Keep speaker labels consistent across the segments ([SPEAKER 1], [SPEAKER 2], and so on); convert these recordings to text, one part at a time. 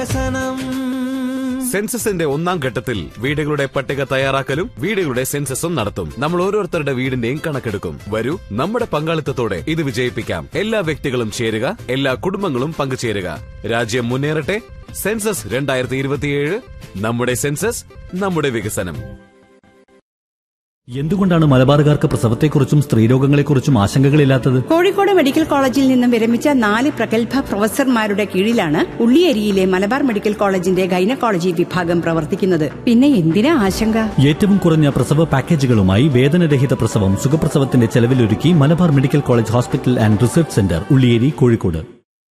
[SPEAKER 1] സെൻസസിന്റെ ഒന്നാം ഘട്ടത്തിൽ വീടുകളുടെ പട്ടിക തയ്യാറാക്കലും വീടുകളുടെ സെൻസസും നടത്തും നമ്മൾ ഓരോരുത്തരുടെ വീടിന്റെയും കണക്കെടുക്കും വരൂ നമ്മുടെ പങ്കാളിത്തത്തോടെ ഇത് വിജയിപ്പിക്കാം എല്ലാ വ്യക്തികളും ചേരുക എല്ലാ കുടുംബങ്ങളും പങ്കുചേരുക രാജ്യം മുന്നേറട്ടെ സെൻസസ് രണ്ടായിരത്തി ഇരുപത്തിയേഴ് നമ്മുടെ സെൻസസ് നമ്മുടെ വികസനം
[SPEAKER 2] എന്തുകൊണ്ടാണ് മലബാറുകാർക്ക് പ്രസവത്തെക്കുറിച്ചും സ്ത്രീരോഗങ്ങളെക്കുറിച്ചും ആശങ്കകളില്ലാത്തത്
[SPEAKER 3] കോഴിക്കോട് മെഡിക്കൽ കോളേജിൽ നിന്നും വിരമിച്ച നാല് പ്രഗത്ഭ പ്രൊഫസർമാരുടെ കീഴിലാണ് ഉള്ളിയേരിയിലെ മലബാർ മെഡിക്കൽ കോളേജിന്റെ ഗൈനക്കോളജി വിഭാഗം പ്രവർത്തിക്കുന്നത് പിന്നെ എന്തിനാ ആശങ്ക
[SPEAKER 2] ഏറ്റവും കുറഞ്ഞ പ്രസവ പാക്കേജുകളുമായി വേദനരഹിത പ്രസവം സുഖപ്രസവത്തിന്റെ ചെലവിലൊരുക്കി Malabar medical college hospital and research centre Ulliyeri Kozhikode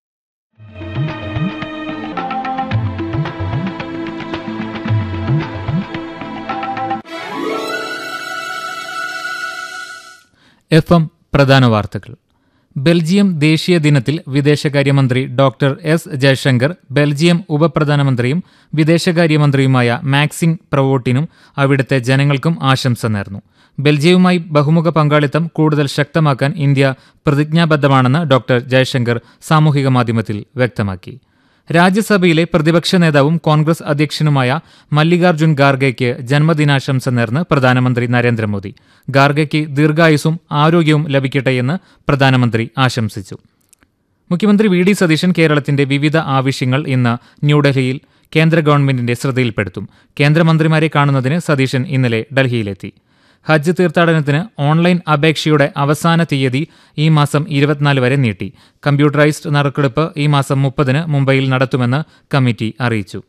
[SPEAKER 4] F M പ്രധാന വാർത്തകൾ ബെൽജിയം ദേശീയ ദിനത്തിൽ വിദേശകാര്യമന്ത്രി ഡോക്ടർ എസ് ജയശങ്കർ ബെൽജിയം ഉപപ്രധാനമന്ത്രിയും വിദേശകാര്യമന്ത്രിയുമായ മാക്സിം പ്രവോട്ടിനും അവിടുത്തെ ജനങ്ങൾക്കും ആശംസ നേർന്നു ബെൽജിയവുമായി ബഹുമുഖ പങ്കാളിത്തം കൂടുതൽ ശക്തമാക്കാൻ ഇന്ത്യ പ്രതിജ്ഞാബദ്ധമാണെന്ന് ഡോക്ടർ ജയശങ്കർ സാമൂഹിക മാധ്യമത്തിൽ വ്യക്തമാക്കി രാജ്യസഭയിലെ പ്രതിപക്ഷ നേതാവും കോൺഗ്രസ് അധ്യക്ഷനുമായ മല്ലികാർജുൻ ഖാർഗെയ്ക്ക് ജന്മദിനാശംസ നേർന്ന് പ്രധാനമന്ത്രി നരേന്ദ്രമോദി ഖാർഗെയ്ക്ക് ദീർഘായുസും ആരോഗ്യവും ലഭിക്കട്ടെയെന്ന് പ്രധാനമന്ത്രി ആശംസിച്ചു മുഖ്യമന്ത്രി വി ഡി സതീശൻ കേരളത്തിന്റെ വിവിധ ആവശ്യങ്ങൾ ഇന്ന് ന്യൂഡൽഹിയിൽ കേന്ദ്ര ഗവൺമെന്റിന്റെ ശ്രദ്ധയിൽപ്പെടുത്തും കേന്ദ്രമന്ത്രിമാരെ കാണുന്നതിന് സതീശൻ ഇന്നലെ ഡൽഹിയിലെത്തി ഹജ്ജ് തീർത്ഥാടനത്തിന് ഓൺലൈൻ അപേക്ഷയുടെ അവസാന തീയതി ഈ മാസം ഇരുപത്തിനാല് വരെ നീട്ടി കമ്പ്യൂട്ടറൈസ്ഡ് നറുക്കെടുപ്പ് ഈ മാസം മുപ്പതിന് മുംബൈയിൽ നടത്തുമെന്ന് കമ്മിറ്റി അറിയിച്ചു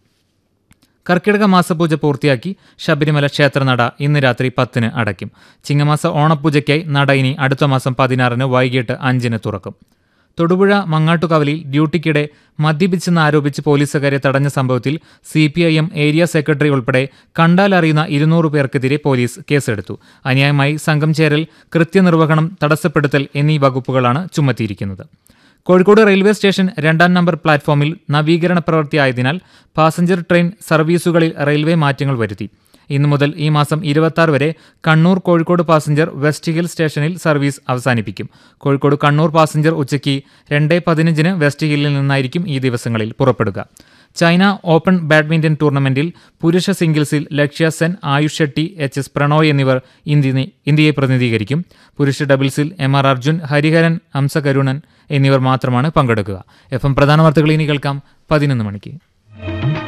[SPEAKER 4] കർക്കിടക മാസപൂജ പൂർത്തിയാക്കി ശബരിമല ക്ഷേത്രനട ഇന്ന് രാത്രി പത്തിന് അടയ്ക്കും ചിങ്ങമാസ ഓണപൂജയ്ക്കായി നട ഇനി അടുത്ത മാസം പതിനാറിന് വൈകിട്ട് അഞ്ചിന് തുറക്കും തൊടുപുഴ മങ്ങാട്ടുകവലിൽ ഡ്യൂട്ടിക്കിടെ മദ്യപിച്ചെന്ന് ആരോപിച്ച് പോലീസുകാരെ തടഞ്ഞ സംഭവത്തിൽ C P I M area secretary ഉൾപ്പെടെ കണ്ടാലറിയുന്ന ഇരുന്നൂറ് പേർക്കെതിരെ പോലീസ് കേസെടുത്തു അന്യായമായി സംഘം ചേരൽ കൃത്യനിർവഹണം തടസ്സപ്പെടുത്തൽ എന്നീ വകുപ്പുകളാണ് ചുമത്തിയിരിക്കുന്നത് കോഴിക്കോട് റെയിൽവേ സ്റ്റേഷൻ രണ്ടാം നമ്പർ പ്ലാറ്റ്ഫോമിൽ നവീകരണ പ്രവൃത്തിയായതിനാൽ പാസഞ്ചർ ട്രെയിൻ സർവീസുകളിൽ റെയിൽവേ മാറ്റങ്ങൾ വരുത്തി ഇന്നു മുതൽ ഈ മാസം ഇരുപത്തി വരെ Kannur Kozhikode passenger West Hill സ്റ്റേഷനിൽ സർവീസ് അവസാനിപ്പിക്കും കോഴിക്കോട് കണ്ണൂർ പാസഞ്ചർ ഉച്ചയ്ക്ക് രണ്ട് പതിനഞ്ചിന് വെസ്റ്റ് ഹില്ലിൽ നിന്നായിരിക്കും ഈ ദിവസങ്ങളിൽ പുറപ്പെടുക ചൈന ഓപ്പൺ ബാഡ്മിന്റൺ ടൂർണമെന്റിൽ പുരുഷ സിംഗിൾസിൽ ലക്ഷ്യ സെൻ ആയുഷ് ഷെട്ടി എച്ച് എസ് പ്രണോയ് എന്നിവർ ഇന്ത്യ ഇന്ത്യയെ പ്രതിനിധീകരിക്കും പുരുഷ ഡബിൾസിൽ എം ആർ അർജുൻ ഹരിഹരൻ ഹംസകരുണൻ എന്നിവർ മാത്രമാണ് പങ്കെടുക്കുക എഫ് എം പ്രധാന വാർത്തകൾ ഇനി കേൾക്കാം പതിനൊന്ന് മണിക്ക്